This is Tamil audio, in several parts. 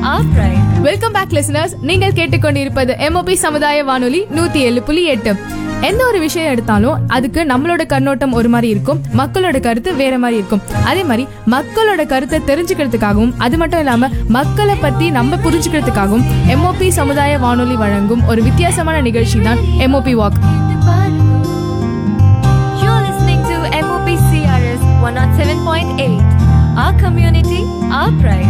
our pride. Welcome back listeners நீங்கள் கேட்டுக்கொண்டிருப்பது எம்ஓபி சமுதாய வானொலி நூத்தி ஏழு புள்ளி எட்டு எந்த ஒரு விஷயம் எடுத்தாலும் அதுக்கு நம்மளோட கண்ணோட்டம் ஒரு மாதிரி இருக்கும் மக்களோட கருத்து வேற மாதிரி இருக்கும் அதே மாதிரி மக்களோட கருத்தை தெரிஞ்சுக்கிறதுக்காகவும் அது மட்டும் இல்லாம மக்களை பத்தி நம்ம புரிஞ்சுக்கிறதுக்காகவும் எம்ஓபி சமுதாய வானொலி வழங்கும் ஒரு வித்தியாசமான நிகழ்ச்சி தான் MOP walk You're listening to MOP CRS 107.8. Our community, our pride.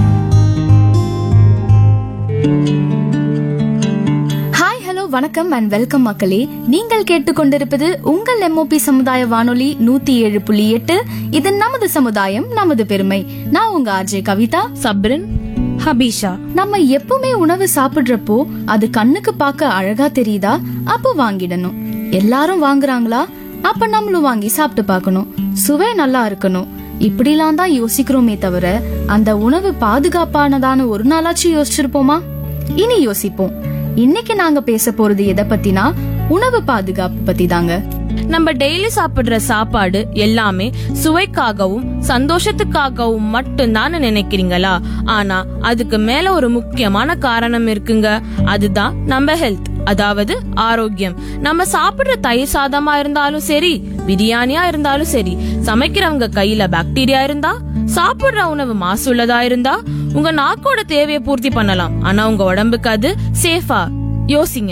Hi hello வணக்கம் அண்ட் வெல்கம் மக்களே நீங்கள் கேட்டுக்கொண்டிருப்பது உங்கள் எம்ஓபி சமுதாய வானொலி நூத்தி ஏழு புள்ளி எட்டு இது நமது சமுதாயம் நமது பெருமை நான் உங்க ஆர்ஜே கவிதா சப்ரின் ஹபீஷா நம்ம எப்பவுமே உணவு சாப்பிடுறப்போ அது கண்ணுக்கு பார்க்க அழகா தெரியுதா அப்போ வாங்கிடணும் எல்லாரும் வாங்குறாங்களா அப்ப நம்மளும் வாங்கி சாப்பிட்டு பார்க்கணும் சுவை நல்லா இருக்கணும் இப்படிலாம் தான் யோசிக்கிறோமே தவிர அந்த உணவு பாதுகாப்பானதான ஒரு நாளாச்சும் யோசிச்சிருப்போமா இனி யோசிப்போம் இன்னைக்கு நாங்க பேச போறது எதை பத்தினா உணவு பாதுகாப்பு பத்தி தாங்க நம்ம டெய்லி சாப்பிடுற சாப்பாடு எல்லாமே சுவைக்காகவும் சந்தோஷத்துக்காகவும் மட்டும்தான் நினைக்கிறீங்களா ஆனா அதுக்கு மேல ஒரு முக்கியமான காரணம் இருக்குங்க அதுதான் நம்ம ஹெல்த் அதாவது ஆரோக்கியம் நம்ம சாப்பிடுற தயிர் சாதமா இருந்தாலும் சரி பிரியாணியா இருந்தாலும் சரி சமைக்கிறவங்க கையில பாக்டீரியா இருந்தா சாப்பிடுற உணவு மாசுள்ளதா இருந்தா உங்க நாக்கோட தேவையை பூர்த்தி பண்ணலாம் ஆனா உங்க உடம்புக்கு அது சேஃபா யோசிங்க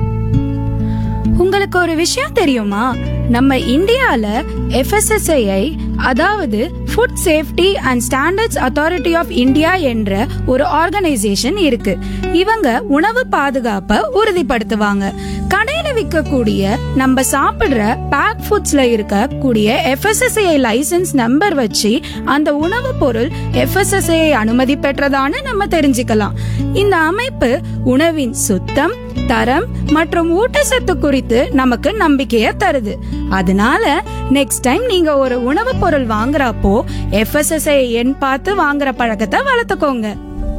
உங்களுக்கு ஒரு விஷயம் தெரியுமா நம்ம இந்தியால எஃப்எஸ்எஸ்ஐ அதாவது food safety and standards authority of India என்ற ஒரு ஆர்கனைசேஷன் இருக்கு இவங்க உணவு பாதுகாப்பை உறுதிப்படுத்துவாங்க கடையில விற்கக்கூடிய நம்ம சாப்பிடுற பேக் ஃபுட்ஸ்ல இருக்கக்கூடிய எஃப்எஸ்எஸ்ஐ லைசென்ஸ் நம்பர் வச்சு அந்த உணவு பொருள் எஃப்எஸ்எஸ்ஐ அனுமதி பெற்றதான்னு நம்ம தெரிஞ்சுக்கலாம் இந்த அமைப்பு உணவின் சுத்தம் தரம் மற்றும் ஊட்டச்சத்து குறித்து நமக்கு நம்பிக்கைய தருது அதனால நெக்ஸ்ட் டைம் நீங்க ஒரு உணவு பொருள் வாங்குறப்போ எஃப்எஸ்எஸ்ஐ எண் பார்த்து வாங்குற பழக்கத்தை வளர்த்துக்கோங்க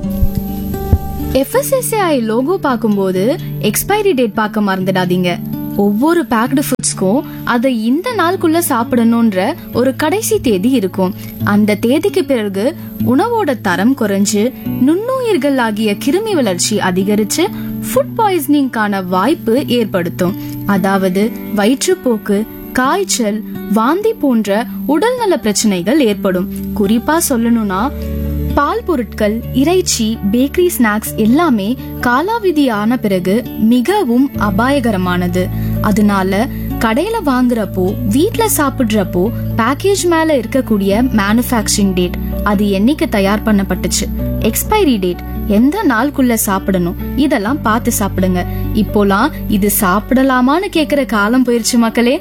எஃப்எஸ்எஸ்ஐ லோகோ பார்க்கும்போது எக்ஸ்பைரி டேட் பார்க்க மறந்துடாதீங்க ஒவ்வொரு பேக்டு ஃபுட்ஸ்க்கும் அதை இந்த நாளுக்குள்ள சாப்பிடணும்ன்ற ஒரு கடைசி தேதி இருக்கும் அந்த தேதிக்கு பிறகு உணவோட தரம் குறைஞ்சு நுண்ணுயிர்கள் ஆகிய கிருமி வளர்ச்சி அதிகரிச்சு ஃபுட் பாய்சனிங்கான வாய்ப்பு ஏற்படுத்தும் அதாவது வயிற்றுப்போக்கு காய்ச்சல் வாந்தி போன்ற உடல்நல பிரச்சனைகள் ஏற்படும் குறிப்பா சொல்லணும்னா பால் பொருட்கள் இறைச்சி பேக்கரி ஸ்நாக்ஸ் எல்லாமே காலாவதி ஆன பிறகு மிகவும் அபாயகரமானது அதனால கடையில வாங்குறப்போ வீட்ல சாப்பிடுறப்போ பேக்கேஜ் மேல இருக்கக்கூடிய மேனுஃபேக்சரிங் டேட் அது என்னைக்கு தயார் பண்ணப்பட்டுச்சு எக்ஸ்பைரி டேட் எந்த நாளுக்குள்ள சாப்பிடணும் இதெல்லாம் பார்த்து சாப்பிடுங்க இப்போலாம் இது சாப்பிடலாமான்னு கேக்குற காலம் போயிருச்சு மக்களே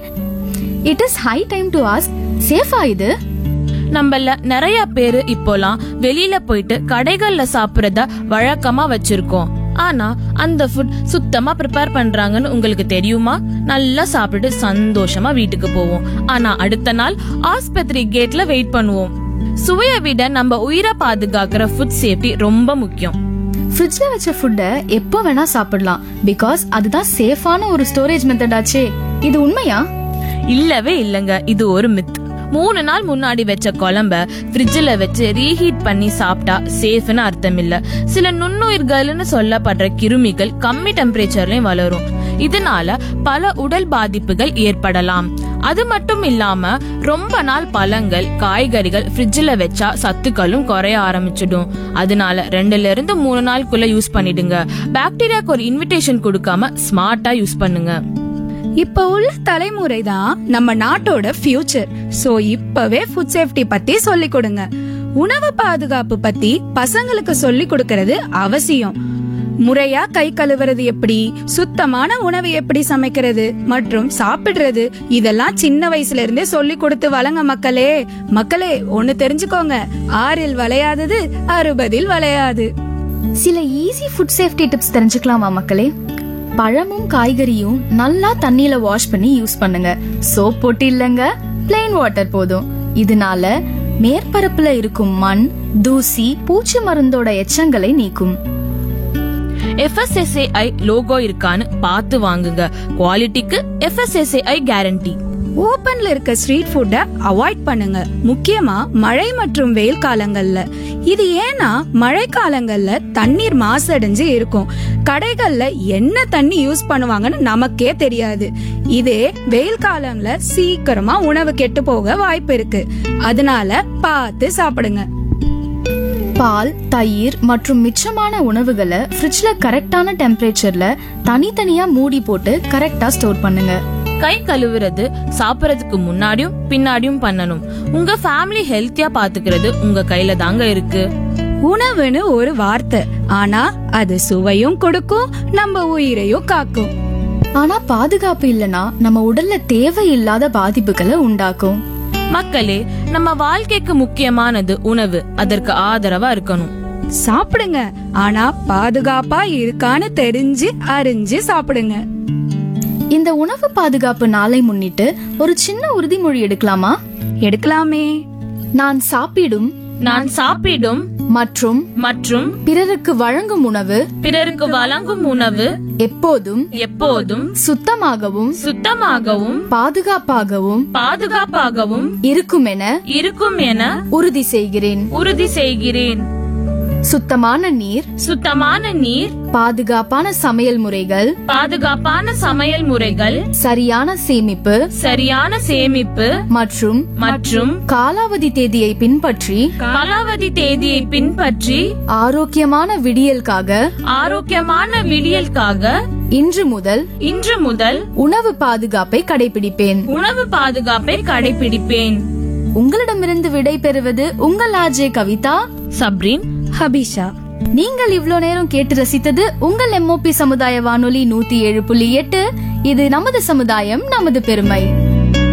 it is high time to ask சேஃபா இது நம்மள நிறைய பேரு இப்போலாம் வெளியில போயிட்டு கடைகள்ல சாப்பிடுறத வழக்கமா வச்சிருக்கோம் ஆனா அந்த ஃபுட் சுத்தமா ப்ரிப்பேர் பண்றாங்கன்னு உங்களுக்கு தெரியுமா நல்லா சாப்பிட்டு சந்தோஷமா வீட்டுக்கு போவோம் ஆனா அடுத்த நாள் ஆஸ்பத்திரி கேட்ல வெயிட் பண்ணுவோம் சுவையை விட நம்ம உயிரை பாதுகாக்கிற ஃபுட் சேஃப்டி ரொம்ப முக்கியம் ஃப்ரிட்ஜ்ல வச்ச ஃபுட்டை எப்போ வேணா சாப்பிடலாம் பிகாஸ் அதுதான் சேஃபான ஒரு ஸ்டோரேஜ் மெத்தட் ஆச்சே இது உண்மையா இல்லவே இல்லங்க இது ஒரு மித் மூணு நாள் முன்னாடி வச்ச குழம்ப ஃப்ரிட்ஜில் வச்சு ரீஹீட் பண்ணி சாப்பிட்டா சேஃப்னு அர்த்தம் இல்ல சில நுண்ணுயிர்கள்னு சொல்லப்படுற கிருமிகள் கம்மி டெம்பரேச்சர்லயும் வளரும் இதனால பல உடல் பாதிப்புகள் ஏற்படலாம் அது மட்டும் இல்லாம ரொம்ப நாள் பழங்கள் காய்கறிகள் ஃப்ரிட்ஜில் வச்சா சத்துக்களும் குறைய ஆரம்பிச்சிடும் அதனால ரெண்டுல இருந்து மூணு நாளுக்குள்ள யூஸ் பண்ணிடுங்க பாக்டீரியாக்கு ஒரு இன்விடேஷன் கொடுக்காம ஸ்மார்ட்டா யூஸ் பண்ணுங்க இப்ப உள்ள தலைமுறை தான் நம்ம நாட்டோட ஃபியூச்சர் சோ இப்பவே ஃபுட் சேஃப்டி பத்தி சொல்லி கொடுங்க உணவு பாதுகாப்பு பத்தி பசங்களுக்கு சொல்லி கொடுக்கறது அவசியம் முறையா கை கழுவுறது எப்படி சுத்தமான உணவு எப்படி சமைக்கிறது மற்றும் சாப்பிடுறது இதெல்லாம் சின்ன வயசுல இருந்தே சொல்லி கொடுத்து வளங்க மக்களே மக்களே ஒண்ணு தெரிஞ்சுக்கோங்க ஆறில் வளையாதது அறுபதில் வளையாது சில ஈஸி ஃபுட் சேஃப்டி டிப்ஸ் தெரிஞ்சுக்கலாமா மக்களே பழமும் காய்கறியும் நல்லா தண்ணியில வாஷ் பண்ணி யூஸ் பண்ணுங்க சோப் போட்டு இல்லங்க plain வாட்டர் போதும் இதனால மேற்பரப்புல இருக்கும் மண் தூசி பூச்சி மருந்தோட எச்சங்களை நீக்கும் எஃப்எஸ்எஸ்ஏஐ லோகோ இருக்கான்னு பார்த்து வாங்குங்க குவாலிட்டிக்கு எஃப்எஸ்எஸ்ஏஐ கேரண்டி ஓபன்ல இருக்க ஸ்ட்ரீட் ஃபுட்டை அவாய்ட் பண்ணுங்க முக்கியமா மழை மற்றும் வெயில் காலங்கள்ல இது ஏன்னா மழை காலங்கள்ல தண்ணீர் மாசடைஞ்சு இருக்கும் கடைகள்ல என்ன தண்ணி யூஸ் பண்ணுவாங்கன்னு நமக்கே தெரியாது இதே வெயில் காலங்கள்ல சீக்கிரமா உணவு கெட்டு போக வாய்ப்பு இருக்கு அதனால பார்த்து சாப்பிடுங்க பால் தயிர் மற்றும் மிச்சமான உணவுகளை ஃப்ரிட்ஜ்ல கரெக்டான டெம்பரேச்சர்ல தனித்தனியா மூடி போட்டு கரெக்டா ஸ்டோர் பண்ணுங்க கை கழுவுறது சாப்பிடறதுக்கு முன்னாடியும் பின்னாடியும் பண்ணணும் உங்க ஃபேமிலி ஹெல்த்தியா பாத்துக்கிறது உங்க கையில தாங்க இருக்கு உணவுன்னு ஒரு வார்த்தை ஆனா அது சுவையும் கொடுக்கும் நம்ம உயிரையும் காக்கும் ஆனா பாதுகாப்பு இல்லனா நம்ம உடல்ல தேவையில்லாத பாதிப்புகளை உண்டாக்கும் மக்களே நம்ம வாழ்க்கைக்கு முக்கியமானது உணவு அதற்கு ஆதரவா இருக்கணும் சாப்பிடுங்க ஆனா பாதுகாப்பா இருக்கான்னு தெரிஞ்சு அறிஞ்சு சாப்பிடுங்க இந்த உணவு பாதுகாப்பு நாளை முன்னிட்டு ஒரு சின்ன உறுதிமொழி எடுக்கலாமா எடுக்கலாமே நான் சாப்பிடும் நான் சாப்பிடும் மற்றும் மற்றும் பிறருக்கு வழங்கும் உணவு பிறருக்கு வழங்கும் உணவு எப்போதும் எப்போதும் சுத்தமாகவும் சுத்தமாகவும் பாதுகாப்பாகவும் பாதுகாப்பாகவும் இருக்கும் என இருக்கும் என உறுதி செய்கிறேன் உறுதி செய்கிறேன் சுத்தமான நீர் சுத்தமான நீர் பாதுகாப்பான சமையல் முறைகள் பாதுகாப்பான சமையல் முறைகள் சரியான சேமிப்பு சரியான சேமிப்பு மற்றும் மற்றும் காலாவதி தேதியை பின்பற்றி காலாவதி தேதியை பின்பற்றி ஆரோக்கியமான விடியலுக்காக ஆரோக்கியமான விடியலுக்காக இன்று முதல் இன்று முதல் உணவு பாதுகாப்பை கடைபிடிப்பேன் உணவு பாதுகாப்பை கடைபிடிப்பேன் உங்களிடமிருந்து விடை பெறுவது உங்கள் ஆர்ஜே கவிதா சப்ரீன் ஹபிஷா நீங்கள் இவ்ளோ நேரம் கேட்டு ரசித்தது உங்கள் எம்ஓபி சமுதாய வானொலி நூத்தி ஏழு புள்ளி எட்டு இது நமது சமுதாயம் நமது பெருமை